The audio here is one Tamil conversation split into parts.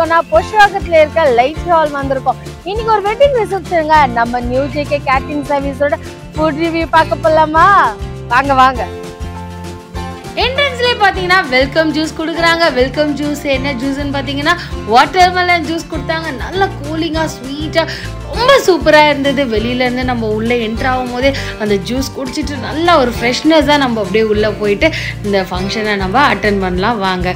இருக்கோம்னா பொஷ்வாக்கத்துல இருக்க லைட் ஹால் வந்திருக்கோம் இன்னைக்கு ஒரு வெட்டிங் ரிசப்ஷனுங்க நம்ம நியூ ஜேகே கேட்டரிங் சர்வீஸோட ஃபுட் ரிவ்யூ பார்க்க போலாமா வாங்க வாங்க என்ட்ரன்ஸ்லேயே பார்த்தீங்கன்னா வெல்கம் ஜூஸ் கொடுக்குறாங்க வெல்கம் ஜூஸ் என்ன ஜூஸ்ன்னு பார்த்தீங்கன்னா வாட்டர் மெலன் ஜூஸ் கொடுத்தாங்க நல்ல கூலிங்காக ஸ்வீட்டாக ரொம்ப சூப்பராக இருந்தது வெளியிலேருந்து நம்ம உள்ளே என்ட்ரு ஆகும் போதே அந்த ஜூஸ் குடிச்சிட்டு நல்ல ஒரு ஃப்ரெஷ்னஸாக நம்ம அப்படியே உள்ளே போயிட்டு இந்த ஃபங்க்ஷனை நம்ம அட்டன் பண்ணலாம் வாங்க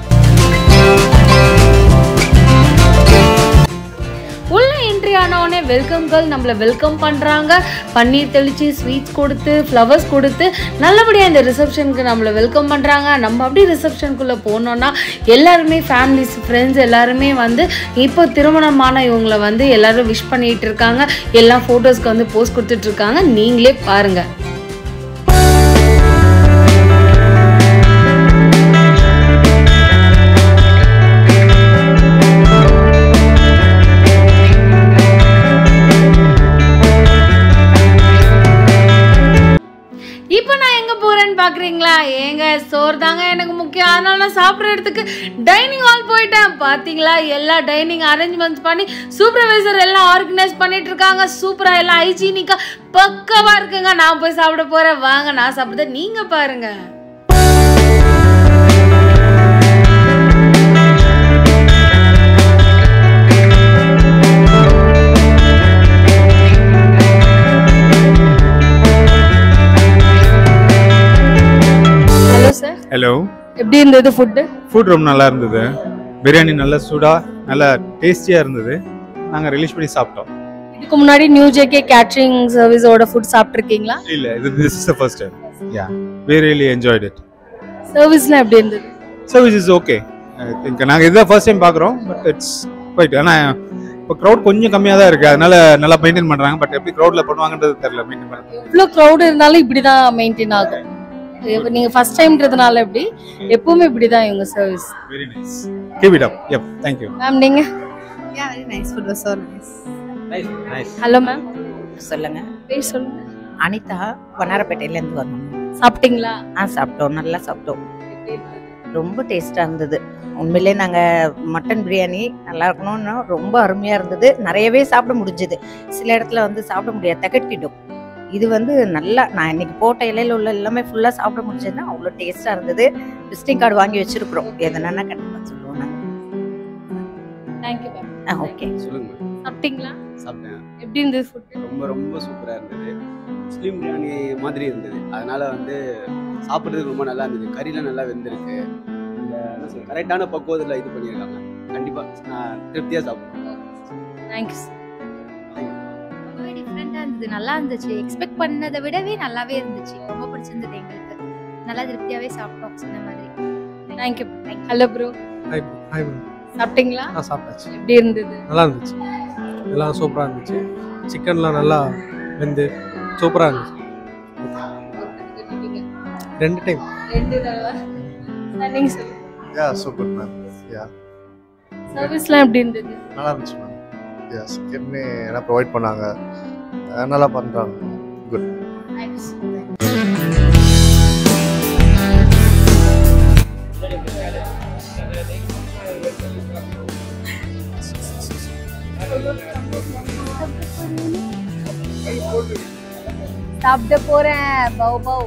உள்ள என்ட்ரி ஆனவுடனே வெல்கம் கேர்ள் நம்மளை வெல்கம் பண்ணுறாங்க பன்னீர் தெளித்து ஸ்வீட்ஸ் கொடுத்து ஃப்ளவர்ஸ் கொடுத்து நல்லபடியாக இந்த ரிசப்ஷனுக்கு நம்மளை வெல்கம் பண்ணுறாங்க நம்ம அப்படி ரிசப்ஷனுக்குள்ளே போனோன்னா எல்லாருமே ஃபேமிலிஸ் ஃப்ரெண்ட்ஸ் எல்லாருமே வந்து இப்போ திருமணமான இவங்கள வந்து எல்லாரும் விஷ் பண்ணிட்டு இருக்காங்க எல்லா ஃபோட்டோஸ்க்கு வந்து போஸ்ட் கொடுத்துட்ருக்காங்க நீங்களே பாருங்கள் இப்போ நான் எங்கே போகிறேன்னு பார்க்குறீங்களா ஏங்க சோறு தாங்க எனக்கு முக்கியம் அதனால நான் சாப்பிட்ற இடத்துக்கு டைனிங் ஹால் போயிட்டேன் பார்த்தீங்களா எல்லா டைனிங் அரேஞ்ச்மெண்ட்ஸ் பண்ணி சூப்பர்வைசர் எல்லாம் ஆர்கனைஸ் பண்ணிட்டு இருக்காங்க சூப்பராக எல்லாம் ஹைஜீனிக்காக பக்கவாக இருக்குங்க நான் போய் சாப்பிட போகிறேன் வாங்க நான் சாப்பிட்றத நீங்கள் பாருங்கள் ஹலோ சார் ஹலோ எப்படி இருந்தது ஃபுட்டு ஃபுட் ரொம்ப நல்லா இருந்தது பிரியாணி நல்லா சூடாக நல்லா டேஸ்டியாக இருந்தது நாங்கள் ரிலீஸ் பண்ணி சாப்பிட்டோம் இதுக்கு முன்னாடி நியூ ஜேகே கேட்டரிங் சர்வீஸோட ஃபுட் சாப்பிட்ருக்கீங்களா இல்லை இது this is the first time yeah we really enjoyed it சர்வீஸ்லாம் எப்படி இருந்தது சர்வீஸ் இஸ் ஓகே திங்க் நாங்கள் இதுதான் ஃபர்ஸ்ட் டைம் பார்க்குறோம் பட் இட்ஸ் போயிட்டு ஆனால் இப்போ க்ரௌட் கொஞ்சம் கம்மியாக தான் இருக்குது அதனால நல்லா மெயின்டைன் பண்ணுறாங்க பட் எப்படி க்ரௌடில் பண்ணுவாங்கன்றது தெரியல மெயின்டைன் பண்ணுறது எவ்வளோ க்ரௌட் இருந்தாலும் இப்படி தான் மெயின்டைன் ஆகும் இப்ப நீங்க ஃபர்ஸ்ட் டைம்ன்றதுனால எப்படி எப்பவுமே இப்படி தான் இவங்க service very nice keep it up எப் தேங்க்யூ மேம் நீங்க Yeah, very nice. Food was so nice. Hello ma'am சொல்லுங்க பேர் சொல்லுங்க அனிதா வண்ணாரப்பேட்டையிலேருந்து வரணும் சாப்பிட்டீங்களா ஆ சாப்பிட்டோம் நல்லா சாப்பிட்டோம் ரொம்ப டேஸ்ட்டாக இருந்தது உண்மையிலே நாங்கள் மட்டன் பிரியாணி நல்லா இருக்கணும்னு ரொம்ப அருமையாக இருந்தது நிறையவே சாப்பிட முடிஞ்சுது சில இடத்துல வந்து சாப்பிட முடியாது தகட்டிடும் இது வந்து நல்லா நான் இன்னைக்கு போட்ட இலையில உள்ள எல்லாமே ஃபுல்லாக சாப்பிட முடிஞ்சதுன்னா அவ்வளோ டேஸ்ட்டாக இருந்தது விசிட்டிங் கார்டு வாங்கி வச்சிருக்கிறோம் எதுனா கண்டிப்பாக சொல்லுவோம் தேங்க்யூ மேம் நாங்கள் ஓகே சொல்லுங்க சாப்பிட்டீங்களா சாப்பிட்டேன் எப்படி இருந்தது ஃபுட் ரொம்ப ரொம்ப சூப்பராக இருந்தது முஸ்லீம் பிரியாணி மாதிரி இருந்தது அதனால வந்து சாப்பிட்றதுக்கு ரொம்ப நல்லா இருந்தது கறிலாம் நல்லா வெந்திருக்கு இந்த என்ன சொல்ற கரெக்டான பக்குவத்தில் இது பண்ணியிருக்காங்க கண்டிப்பாக நான் திருப்தியாக சாப்பிடுவேன் தேங்க்யூ ரொம்பவே டிஃப்ரெண்டாக இருந்தது நல்லா இருந்துச்சு எக்ஸ்பெக்ட் பண்ணதை விடவே நல்லாவே இருந்துச்சு ரொம்ப பிடிச்சிருந்தது எங்களுக்கு நல்லா திருப்தியாகவே சாப்பிட்டோம் சொன்ன மாதிரி thank you hello bro hi hi ma'am சாப்பிட்டீங்களா நான் சாப்பிட்டாச்சு எப்படி இருந்தது நல்லா இருந்துச்சு எல்லாம் சூப்பராக இருந்துச்சு சிக்கன்லாம் நல்லா வெந்து சூப்பராக இருந்துச்சு ரெண்டு டைம் ரெண்டு தடவை நீங்க சொல்லுங்க யா சூப்பர் மேம் யா சர்வீஸ்லாம் எப்படி இருந்தது நல்லா இருந்துச்சு மேம் யா சிக்கன்னு எல்லாம் ப்ரொவைட் பண்ணாங்க அஹ் நல்லா பண்ணுறாங்க குட் தேங்க்ஸ் சாப்பிட போறேன் பௌ பௌ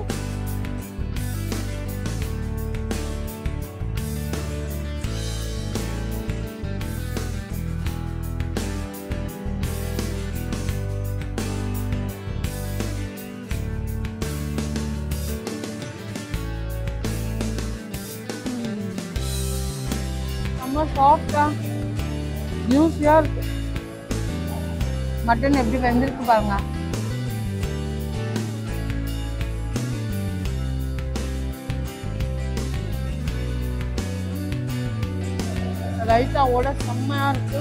செம்ம சாஃப்டா ஜூஸியா இருக்கு மட்டன் எப்படி வெந்திருக்கு பாருங்க ரைத்தாவோட செம்மையா இருக்கு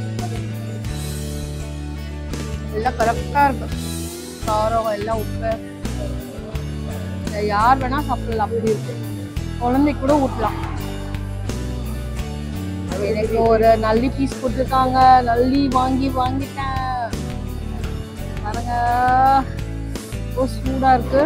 எல்லாம் கரெக்டா இருக்கு காரம் எல்லாம் உப்பு இதை யார் வேணா சாப்பிடலாம் அப்படி இருக்கு குழந்தைக்கு கூட ஊட்டலாம் எனக்கு ஒரு நல்லி பீஸ் கொடுத்துருக்காங்க நல்லி வாங்கி வாங்கிட்டேன் பாருங்க ரொம்ப சூடா இருக்கு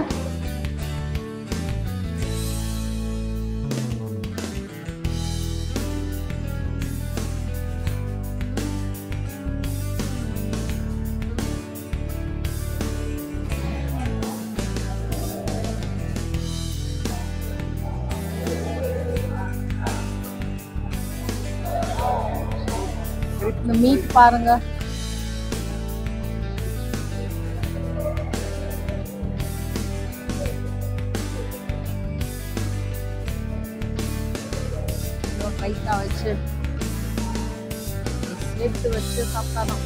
மீட் பாருங்க லைட்டா வச்சு எடுத்து வச்சு சாப்பிட்டாதான்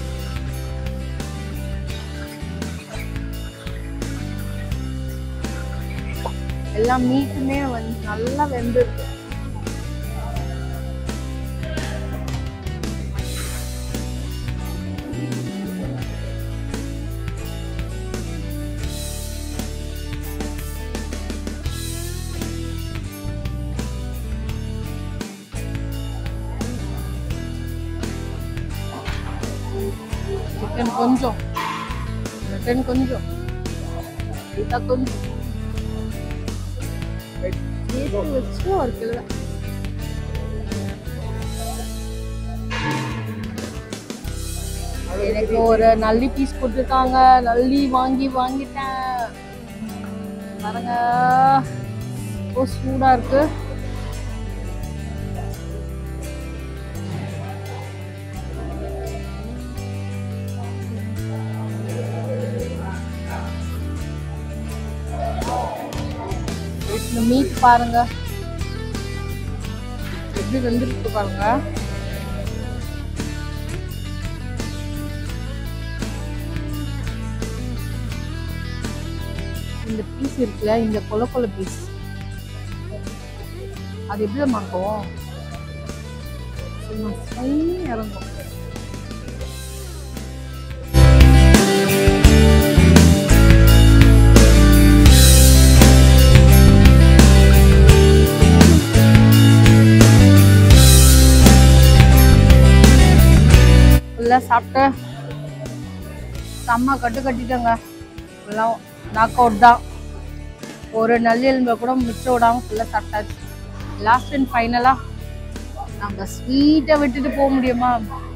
எல்லா மீட்டுமே வந்து நல்லா வெந்திருக்கு சிக்கன் கொஞ்சம் மட்டன் கொஞ்சம் ரைத்தா கொஞ்சம் சேர்த்து வச்சு ஒரு கிலோ எனக்கு ஒரு நல்லி பீஸ் கொடுத்துருக்காங்க நல்லி வாங்கி வாங்கிட்டேன் பாருங்க ரொம்ப சூடா இருக்கு இந்த மீட் பாருங்க எப்படி வெந்திருக்கு பாருங்க இந்த பீஸ் இருக்குல்ல இந்த கொல கொல பீஸ் அது எப்படி மாட்டோம் சும்மா ஸ்வை இறங்கும் ஃபுல்லாக சாப்பிட்டு செம்ம கட்டு கட்டிட்டேங்க ஃபுல்லாக நாக் அவுட் தான் ஒரு நல்ல எலும்பை கூட மிச்சம் விடாமல் ஃபுல்லாக சாப்பிட்டாச்சு லாஸ்ட் அண்ட் ஃபைனலாக நம்ம ஸ்வீட்டை விட்டுட்டு போக முடியுமா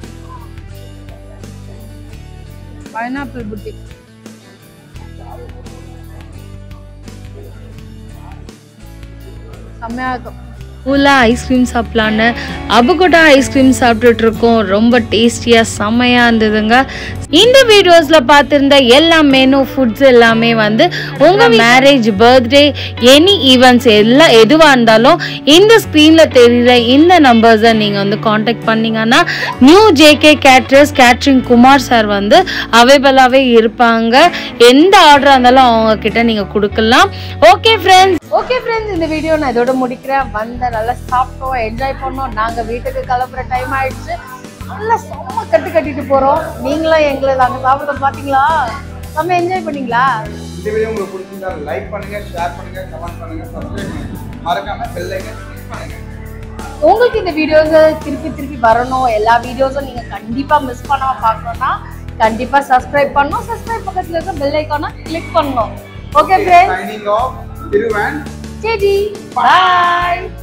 பைனாப்பிள் புட்டி செம்மையாக இருக்கும் ஃபுல்லாக ஐஸ்கிரீம் சாப்பிட்லான்னு அபுகோட்டா ஐஸ்கிரீம் சாப்பிட்டுட்டு இருக்கோம் ரொம்ப டேஸ்டியாக செம்மையாக இருந்ததுங்க இந்த வீடியோஸில் பார்த்துருந்த எல்லா மெனு ஃபுட்ஸ் எல்லாமே வந்து உங்கள் மேரேஜ் பர்த்டே எனி ஈவெண்ட்ஸ் எல்லாம் எதுவாக இருந்தாலும் இந்த ஸ்க்ரீனில் தெரியுற இந்த நம்பர்ஸை நீங்கள் வந்து காண்டாக்ட் பண்ணீங்கன்னா new JK caterers catering Kumar sir வந்து அவைலபிளாகவே இருப்பாங்க எந்த ஆர்டராக இருந்தாலும் அவங்க கிட்ட நீங்கள் கொடுக்கலாம் ஓகே ஃப்ரெண்ட்ஸ் ஓகே ஃப்ரெண்ட்ஸ் இந்த வீடியோ நான் இதோட முடிக்கிறேன் வந்த நல்லா சாப்பிட்டோம் என்ஜாய் பண்ணோம் நாங்க வீட்டுக்கு கிளம்புற டைம் ஆயிடுச்சு நல்லா செம்ம கட்டு கட்டிட்டு போறோம் நீங்களும் எங்களை நாங்க சாப்பிட பாத்தீங்களா செம்ம என்ஜாய் பண்ணீங்களா இந்த வீடியோ உங்களுக்கு பிடிச்சிருந்தா லைக் பண்ணுங்க ஷேர் பண்ணுங்க கமெண்ட் பண்ணுங்க சப்ஸ்கிரைப் பண்ணுங்க மறக்காம பெல் ஐக்கன் கிளிக் பண்ணுங்க உங்களுக்கு இந்த வீடியோஸ் திருப்பி திருப்பி வரணும் எல்லா வீடியோஸும் நீங்க கண்டிப்பா மிஸ் பண்ணாம பார்க்கணும்னா கண்டிப்பா சப்ஸ்கிரைப் பண்ணணும் சப்ஸ்கிரைப் பக்கத்துல இருக்க பெல் ஐக்கானை கிளிக் பண்ணணும் okay friends signing off Thiruvan சரி பாய்